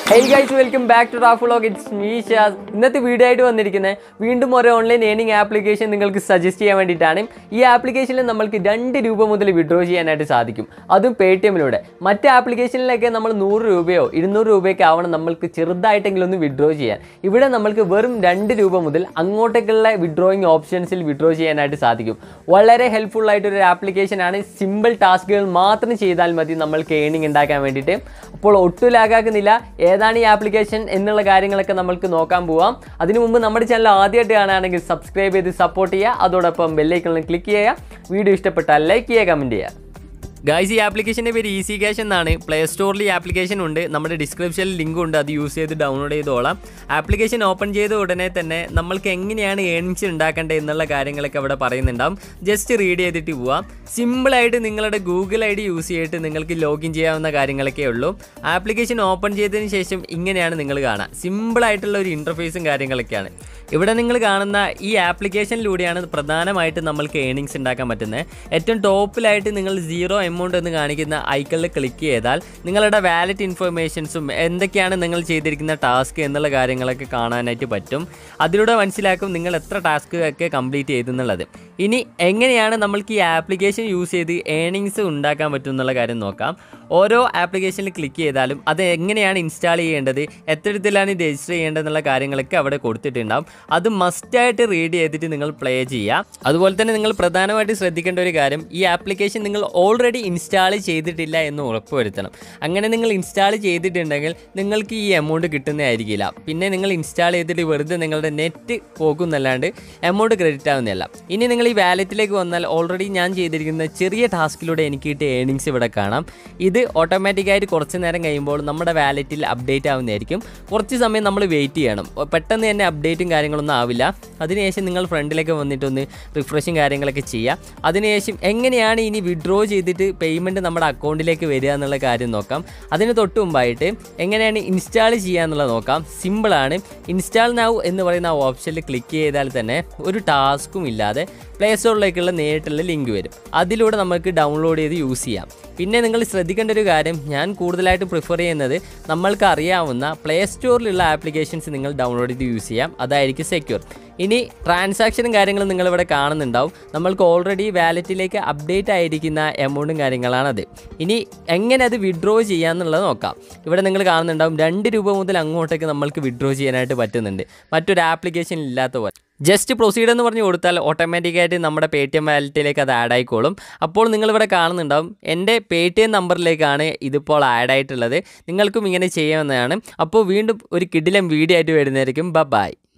hey guys welcome back to റാഫുളോഗ് it's me Shaz ഇന്നത്തെ video ആയിട്ട് വന്നിരിക്കുന്നത് വീണ്ടും ഒരു ഓൺലൈൻ ഏണിംഗ് ആപ്ലിക്കേഷൻ നിങ്ങൾക്ക് സജസ്റ്റ് ചെയ്യാൻ വേണ്ടിയിട്ടാണ് ഈ ആപ്ലിക്കേഷനിൽ നമ്മൾക്ക് രണ്ട് രൂപ മുതൽ വിഡ്രോ ചെയ്യാനായിട്ട് സാധിക്കും അതും പേ ടി എമ്മിലൂടെ മറ്റ് ആപ്ലിക്കേഷനിലൊക്കെ നമ്മൾ നൂറ് രൂപയോ ഇരുന്നൂറ് രൂപയൊക്കെ ആവണം നമ്മൾക്ക് ചെറുതായിട്ടെങ്കിലും ഒന്ന് വിഡ്രോ ചെയ്യാൻ ഇവിടെ നമ്മൾക്ക് വെറും രണ്ട് രൂപ മുതൽ അങ്ങോട്ടേക്കുള്ള വിഡ്രോയിങ് ഓപ്ഷൻസിൽ വിഡ്രോ ചെയ്യാനായിട്ട് സാധിക്കും വളരെ ഹെൽപ്ഫുൾ ആയിട്ടൊരു ആപ്ലിക്കേഷനാണ് സിമ്പിൾ ടാസ്കുകൾ മാത്രം ചെയ്താൽ മതി നമ്മൾക്ക് ഏണിംഗ് ഉണ്ടാക്കാൻ വേണ്ടിയിട്ട് അപ്പോൾ ഒട്ടും ലാഗാക്കുന്നില്ല ഏതാണ് ഈ ആപ്ലിക്കേഷൻ എന്നുള്ള കാര്യങ്ങളൊക്കെ നമ്മൾക്ക് നോക്കാൻ പോവാം അതിനു മുമ്പ് നമ്മുടെ ചാനൽ ആദ്യമായിട്ട് കാണുകയാണെങ്കിൽ സബ്സ്ക്രൈബ് ചെയ്ത് സപ്പോർട്ട് ചെയ്യുക അതോടൊപ്പം ബെല്ലൈക്കണിൽ ക്ലിക്ക് ചെയ്യുക വീഡിയോ ഇഷ്ടപ്പെട്ടാൽ ലൈക്ക് ചെയ്യുക കമൻറ്റ് ചെയ്യുക ഗായ്സ് ഈ ആപ്ലിക്കേഷൻ്റെ പേര് ഈസി ക്യാഷ് എന്നാണ് പ്ലേ സ്റ്റോറിൽ ഈ ആപ്ലിക്കേഷൻ ഉണ്ട് നമ്മുടെ ഡിസ്ക്രിപ്ഷനിൽ ലിങ്ക് ഉണ്ട് അത് യൂസ് ചെയ്ത് ഡൗൺലോഡ് ചെയ്തോളാം ആപ്ലിക്കേഷൻ ഓപ്പൺ ചെയ്ത ഉടനെ തന്നെ നമ്മൾക്ക് എങ്ങനെയാണ് ഏണിങ്സ് ഉണ്ടാക്കേണ്ടത് എന്നുള്ള കാര്യങ്ങളൊക്കെ അവിടെ പറയുന്നുണ്ടാവും ജസ്റ്റ് റീഡ് ചെയ്തിട്ട് പോവാം സിമ്പിളായിട്ട് നിങ്ങളുടെ ഗൂഗിൾ ഐ ഡി യൂസ് ചെയ്തിട്ട് നിങ്ങൾക്ക് ലോഗിൻ ചെയ്യാവുന്ന കാര്യങ്ങളൊക്കെ ഉള്ളൂ ആപ്ലിക്കേഷൻ ഓപ്പൺ ചെയ്തതിന് ശേഷം ഇങ്ങനെയാണ് നിങ്ങൾ കാണുക സിമ്പിളായിട്ടുള്ള ഒരു ഇൻ്റർഫേസും കാര്യങ്ങളൊക്കെയാണ് ഇവിടെ നിങ്ങൾ കാണുന്ന ഈ ആപ്ലിക്കേഷനിലൂടെയാണ് പ്രധാനമായിട്ട് നമ്മൾക്ക് ഏണിങ്സ് ഉണ്ടാക്കാൻ പറ്റുന്നത് ഏറ്റവും ടോപ്പിലായിട്ട് നിങ്ങൾ സീറോ എമൗണ്ട് എന്ന് കാണിക്കുന്ന ഐക്കണിൽ ക്ലിക്ക് ചെയ്താൽ നിങ്ങളുടെ വാലറ്റ് ഇൻഫർമേഷൻസും എന്തൊക്കെയാണ് നിങ്ങൾ ചെയ്തിരിക്കുന്ന ടാസ്ക് എന്നുള്ള കാര്യങ്ങളൊക്കെ കാണാനായിട്ട് പറ്റും അതിലൂടെ മനസ്സിലാക്കും നിങ്ങൾ എത്ര ടാസ്ക് ഒക്കെ കംപ്ലീറ്റ് ചെയ്തെന്നുള്ളത് ഇനി എങ്ങനെയാണ് നമ്മൾക്ക് ഈ ആപ്ലിക്കേഷൻ യൂസ് ചെയ്ത് ഏണിങ്സ് ഉണ്ടാക്കാൻ പറ്റും എന്നുള്ള കാര്യം നോക്കാം ഓരോ ആപ്ലിക്കേഷനിൽ ക്ലിക്ക് ചെയ്താലും അത് എങ്ങനെയാണ് ഇൻസ്റ്റാൾ ചെയ്യേണ്ടത് എത്തരത്തിലാണ് ഇത് രജിസ്റ്റർ ചെയ്യേണ്ടത് എന്നുള്ള കാര്യങ്ങളൊക്കെ അവിടെ കൊടുത്തിട്ടുണ്ടാവും അത് മസ്റ്റായിട്ട് റീഡ് ചെയ്തിട്ട് നിങ്ങൾ പ്ലേ ചെയ്യുക അതുപോലെ തന്നെ നിങ്ങൾ പ്രധാനമായിട്ട് ശ്രദ്ധിക്കേണ്ട ഒരു കാര്യം ഈ ആപ്ലിക്കേഷൻ നിങ്ങൾ ഓൾറെഡി ഇൻസ്റ്റാൾ ചെയ്തിട്ടില്ല എന്ന് ഉറപ്പുവരുത്തണം അങ്ങനെ നിങ്ങൾ ഇൻസ്റ്റാൾ ചെയ്തിട്ടുണ്ടെങ്കിൽ നിങ്ങൾക്ക് ഈ എമൗണ്ട് കിട്ടുന്നതായിരിക്കില്ല പിന്നെ നിങ്ങൾ ഇൻസ്റ്റാൾ ചെയ്തിട്ട് വെറുതെ നിങ്ങളുടെ നെറ്റ് പോകുന്നല്ലാണ്ട് എമൗണ്ട് ക്രെഡിറ്റ് ആവുന്നതല്ല ഇനി നിങ്ങൾ ഈ വാലറ്റിലേക്ക് വന്നാൽ ഓൾറെഡി ഞാൻ ചെയ്തിരിക്കുന്ന ചെറിയ ടാസ്കിലൂടെ എനിക്ക് കിട്ടിയ ഏണിങ്സ് ഇവിടെ കാണാം ഇത് ഓട്ടോമാറ്റിക്കായിട്ട് കുറച്ച് നേരം കഴിയുമ്പോൾ നമ്മുടെ വാലറ്റിൽ അപ്ഡേറ്റ് ആവുന്നതായിരിക്കും കുറച്ച് സമയം നമ്മൾ വെയിറ്റ് ചെയ്യണം പെട്ടെന്ന് തന്നെ അപ്ഡേറ്റും കാര്യങ്ങളൊന്നും ആവില്ല അതിനുശേഷം നിങ്ങൾ ഫ്രണ്ടിലേക്ക് വന്നിട്ടൊന്ന് റിഫ്രഷും കാര്യങ്ങളൊക്കെ ചെയ്യുക അതിനുശേഷം എങ്ങനെയാണ് ഇനി വിഡ്രോ ചെയ്തിട്ട് പേയ്മെൻറ്റ് നമ്മുടെ അക്കൗണ്ടിലേക്ക് വരിക എന്നുള്ള കാര്യം നോക്കാം അതിന് തൊട്ട് മുമ്പായിട്ട് എങ്ങനെയാണ് ഇൻസ്റ്റാൾ ചെയ്യുക എന്നുള്ളത് നോക്കാം സിമ്പിളാണ് ഇൻസ്റ്റാൾ നൗ എന്ന് പറയുന്ന ആ ഓപ്ഷനിൽ ക്ലിക്ക് ചെയ്താൽ തന്നെ ഒരു ടാസ്കും ഇല്ലാതെ പ്ലേ സ്റ്റോറിലേക്കുള്ള നേരിട്ടുള്ള ലിങ്ക് വരും അതിലൂടെ നമുക്ക് ഡൗൺലോഡ് ചെയ്ത് യൂസ് ചെയ്യാം പിന്നെ നിങ്ങൾ ശ്രദ്ധിക്കേണ്ട ഒരു കാര്യം ഞാൻ കൂടുതലായിട്ട് പ്രിഫർ ചെയ്യുന്നത് നമ്മൾക്ക് അറിയാവുന്ന പ്ലേ സ്റ്റോറിലുള്ള ആപ്ലിക്കേഷൻസ് നിങ്ങൾ ഡൗൺലോഡ് ചെയ്ത് യൂസ് ചെയ്യാം അതായിരിക്കും സെക്യൂർ ഇനി ട്രാൻസാക്ഷനും കാര്യങ്ങളും നിങ്ങളിവിടെ കാണുന്നുണ്ടാവും നമ്മൾക്ക് ഓൾറെഡി വാലറ്റിലേക്ക് അപ്ഡേറ്റ് ആയിരിക്കുന്ന എമൗണ്ടും കാര്യങ്ങളാണത് ഇനി എങ്ങനെ അത് വിഡ്രോ ചെയ്യാമെന്നുള്ളത് നോക്കാം ഇവിടെ നിങ്ങൾ കാണുന്നുണ്ടാവും രണ്ട് രൂപ മുതൽ അങ്ങോട്ടേക്ക് നമ്മൾക്ക് വിഡ്രോ ചെയ്യാനായിട്ട് പറ്റുന്നുണ്ട് മറ്റൊരു ആപ്ലിക്കേഷൻ ഇല്ലാത്ത പോലെ ജസ്റ്റ് പ്രൊസീഡ് എന്ന് പറഞ്ഞ് കൊടുത്താൽ ഓട്ടോമാറ്റിക്കായിട്ട് നമ്മുടെ പേ ടി എം വാലറ്റിലേക്ക് അത് ആഡ് ആയിക്കോളും അപ്പോൾ നിങ്ങളിവിടെ കാണുന്നുണ്ടാവും എൻ്റെ പേ ടി എം നമ്പറിലേക്കാണ് ഇതിപ്പോൾ ആഡ് ആയിട്ടുള്ളത് നിങ്ങൾക്കും ഇങ്ങനെ ചെയ്യാവുന്നതാണ് അപ്പോൾ വീണ്ടും ഒരു കിടിലം വീഡിയോ ആയിട്ട് വരുന്നതായിരിക്കും ബ ബായ്